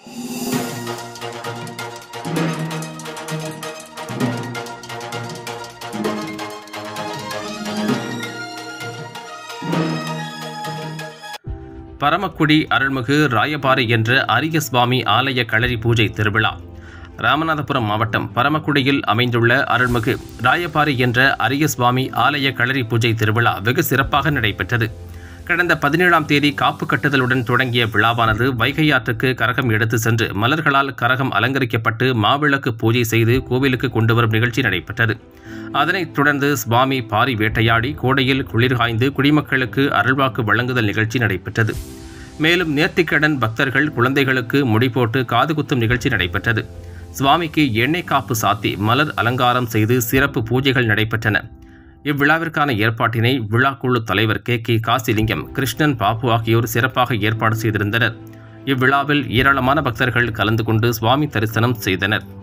பரமக்குடி அருள்மிகு ராயபாறை என்ற அரிய சுவாமி ஆலய களரி பூஜை திருவிழா ராமநாதபுரம் மாவட்டம் பரமக்குடியில் அமைந்துள்ள அருள்மிகு ராயபாறை என்ற அரிய சுவாமி ஆலய களரி பூஜை திருவிழா வெகு சிறப்பாக நடைபெற்றது கடந்த பதினேழாம் தேதி காப்பு கட்டுதலுடன் தொடங்கிய விழாவானது வைகை ஆற்றுக்கு கரகம் எடுத்து சென்று மலர்களால் கரகம் அலங்கரிக்கப்பட்டு மாவிளக்கு பூஜை செய்து கோவிலுக்கு கொண்டு வரும் நிகழ்ச்சி நடைபெற்றது அதனைத் தொடர்ந்து சுவாமி பாரி வேட்டையாடி கோடையில் குளிர் காய்ந்து குடிமக்களுக்கு அருள்வாக்கு வழங்குதல் நிகழ்ச்சி நடைபெற்றது மேலும் நேர்த்திக்கடன் பக்தர்கள் குழந்தைகளுக்கு முடி போட்டு காது குத்தும் நிகழ்ச்சி நடைபெற்றது சுவாமிக்கு எண்ணெய் காப்பு சாத்தி மலர் அலங்காரம் செய்து சிறப்பு பூஜைகள் நடைபெற்றன இவ்விழாவிற்கான ஏற்பாட்டினை விழாக்குழு தலைவர் கே கே காசிலிங்கம் கிருஷ்ணன் பாபு ஆகியோர் சிறப்பாக ஏற்பாடு செய்திருந்தனர் இவ்விழாவில் ஏராளமான பக்தர்கள் கலந்து கொண்டு சுவாமி தரிசனம் செய்தனர்